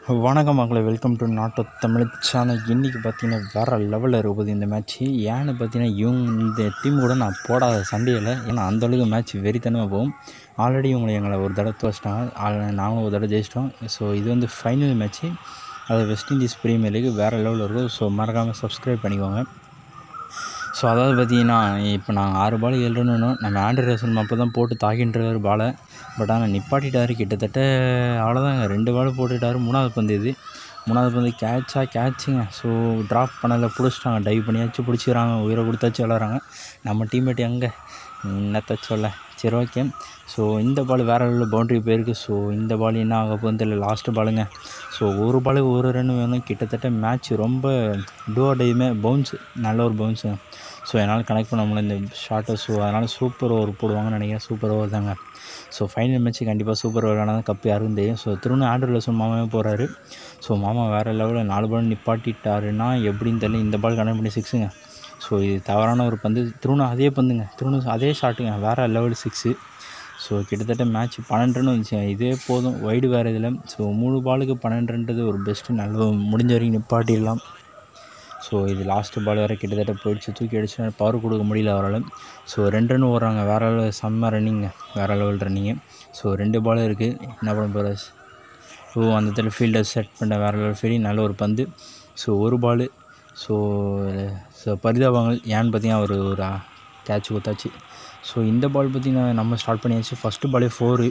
வணக்கம் மக்களை welcome to நாட்டோ தமிழ் சேனல் இன்றைக்கி பார்த்தீங்கன்னா வேறு லெவலில் இருக்குது இந்த மேட்ச்சு ஏன்னு பார்த்தீங்கன்னா இவங்க இந்த டீம் கூட நான் போடாத சண்டையில் ஏன்னா அந்தளவுக்கு மேட்ச் வெறித்தனமாக போகும் ஆல்ரெடி இவங்களை எங்களை ஒரு தடவை தோச்சிட்டாங்க ஆல் நாங்களும் ஒரு தடவை ஜெயிச்சிட்டோம் ஸோ இது வந்து ஃபைனல் மேட்ச்சு அது வெஸ்ட் இண்டீஸ் பிரீமியர் லீக் வேறு லெவலில் இருக்குது ஸோ மறக்காமல் சப்ஸ்கிரைப் பண்ணிக்கோங்க ஸோ அதாவது பார்த்தீங்கன்னா இப்போ நாங்கள் ஆறு பால் ஏழு ரன் வேணும் நம்ம ஆண்ட்ரு ரசன் அப்போ தான் போட்டு தாக்கின்றார் பாலை பட் ஆனால் நிப்பாட்டிட்டார் கிட்டத்தட்ட அவ்வளோதாங்க ரெண்டு பால் போட்டுட்டார் மூணாவது பந்து இது மூணாவது பந்து கேட்சா கேட்சுங்க ஸோ ட்ராப் பண்ணல பிடிச்சிட்டாங்க டைவ் பண்ணியாச்சும் பிடிச்சிக்கிறாங்க உயிரை கொடுத்தாச்சு விளாட்றாங்க நம்ம டீம்மேட் எங்கே என்னத்த சொல்ல சரி ஓகே ஸோ இந்த பால் வேறு லெவலில் பவுண்ட்ரி போயிருக்கு ஸோ இந்த பால் என்ன ஆக போகுதுன்னு தெரியல லாஸ்ட்டு பாலுங்க ஸோ ஒரு பாலுக்கு ஒரு ரன் வேணும் கிட்டத்தட்ட மேட்ச் ரொம்ப டூ டைமே பவுன்ஸ் நல்ல ஒரு பவுன்ஸு ஸோ என்னால் கனெக்ட் பண்ண முடியல இந்த ஷார்ட்டை ஸோ அதனால் சூப்பர் ஓவர் போடுவாங்கன்னு நினைக்கிறேன் சூப்பர் ஓவர் தாங்க ஸோ ஃபைனல் மேட்ச்சு கண்டிப்பாக சூப்பர் ஓவர் ஆனால் கப்பு யாருக்கும் தெரியும் ஸோ திரும்ப ஆண்ட்ரூ லெசன் மாமாவே போகிறாரு ஸோ மாமா வேறு லெவலில் நாலு பால் நிப்பாட்டிட்டாருன்னா எப்படின்னு தெரியல இந்த பால் கனெக்ட் பண்ணி சிக்ஸுங்க ஸோ இது தவறான ஒரு பந்து திரும்ப அதே பந்துங்க திரும்ப அதே ஷாட்டுங்க வேறு லெவல் சிக்ஸு ஸோ கிட்டத்தட்ட மேட்ச் பன்னெண்டு ரன் வந்துச்சு இதே போதும் வைடு வேறு இதில் ஸோ மூணு பாலுக்கு பன்னெண்டுன்றது ஒரு பெஸ்ட்டு நல்ல முடிஞ்ச வரைக்கும் நிப்பாட்டிடலாம் ஸோ இது லாஸ்ட்டு பால் வேறு கிட்டத்தட்ட போயிடுச்சு தூக்கி அடிச்சு பவர் கொடுக்க முடியல அவரால் ஸோ ரெண்டு ரன் ஓடுறாங்க வேறு லெவல் செம்ம ரன்னிங்க வேறு லெவல் ரன்னிங்கு ஸோ ரெண்டு பால் இருக்குது என்ன பண்ண போகிற ஸோ அந்த இடத்துல ஃபீல்டை செட் பண்ண வேறு லெவல் ஃபீல்டிங் நல்ல ஒரு பந்து ஸோ ஒரு பால் ஸோ ஸோ பரிதாபங்கள் ஏன்னு பார்த்தீங்கன்னா ஒரு ஒரு கேட்ச் கொடுத்தாச்சு ஸோ இந்த பால் பார்த்திங்கன்னா நம்ம ஸ்டார்ட் பண்ணியாச்சு ஃபஸ்ட்டு பாலே ஃபோரு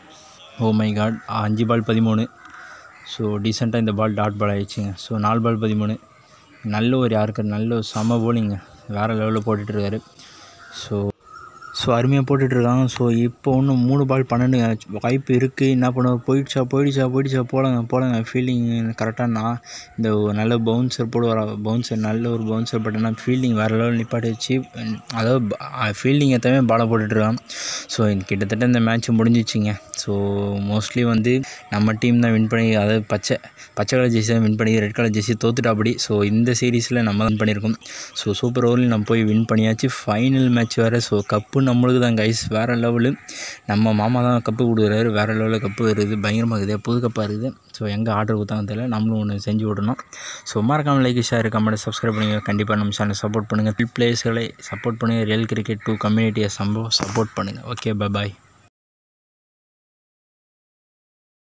ஓ மை காட் அஞ்சு பால் பதிமூணு ஸோ டீசெண்டாக இந்த பால் டாட் பால் ஆயிடுச்சுங்க ஸோ நாலு பால் பதிமூணு நல்ல ஒரு யாருக்கு நல்ல ஒரு செம போலிங்க வேறு லெவலில் போட்டுட்ருக்காரு ஸோ ஸோ அருமையாக போட்டுட்ருக்காங்க ஸோ இப்போ ஒன்றும் மூணு பால் பன்னெண்டுங்க வாய்ப்பு இருக்குது என்ன பண்ணுவோம் போயிடுச்சா போயிடுச்சா போயிடுச்சா போலங்க போலங்க ஃபீல்டிங் கரெக்டாக நான் இந்த ஒரு நல்ல பவுன்சர் போடுவார் பவுன்சர் நல்ல ஒரு பவுன்சர் பட் ஆனால் ஃபீல்டிங் வேறு லெவல் நிப்பாட்டி வச்சு அதாவது ஃபீல்டிங் எத்தமே பாலை போட்டுட்ருக்கான் ஸோ கிட்டத்தட்ட இந்த மேட்ச் முடிஞ்சிச்சுங்க ஸோ மோஸ்ட்லி வந்து நம்ம டீம் தான் வின் பண்ணி அதாவது பச்சை பச்சை கலர் ஜெர்சி தான் வின் பண்ணி ரெட் கலர் ஜெர்சி தோத்துட்டாப்படி ஸோ இந்த சீரீஸில் நம்ம வின் பண்ணியிருக்கோம் ஸோ சூப்பர் ஓவரில் நம்ம போய் வின் பண்ணியாச்சு ஃபைனல் மேட்ச் வேறு ஸோ கப்பு நம்மளுக்கு தான் கைஸ் வேறு லெவலு நம்ம மாமா தான் கப்பு கொடுக்குறாரு வேறு லெவலில் கப்பு வருது பயங்கரமாக இருக்குது புது கப்பாக இருக்குது ஸோ எங்கே ஆர்டர் கொடுத்தாங்க தெரியல நம்மளும் ஒன்று செஞ்சு விடணும் ஸோ மறக்காமல் லைக் ஷேர் கமெண்ட் சப்ஸ்கிரைப் பண்ணுங்கள் கண்டிப்பாக நம்ம சேனலை சப்போர்ட் பண்ணுங்கள் பிளேயர்ஸ்களை சப்போர்ட் பண்ணுங்கள் ரியல் கிரிக்கெட் டூ கம்யூனிட்டியை சம்பவம் சப்போர்ட் பண்ணுங்கள் ஓகே பாய்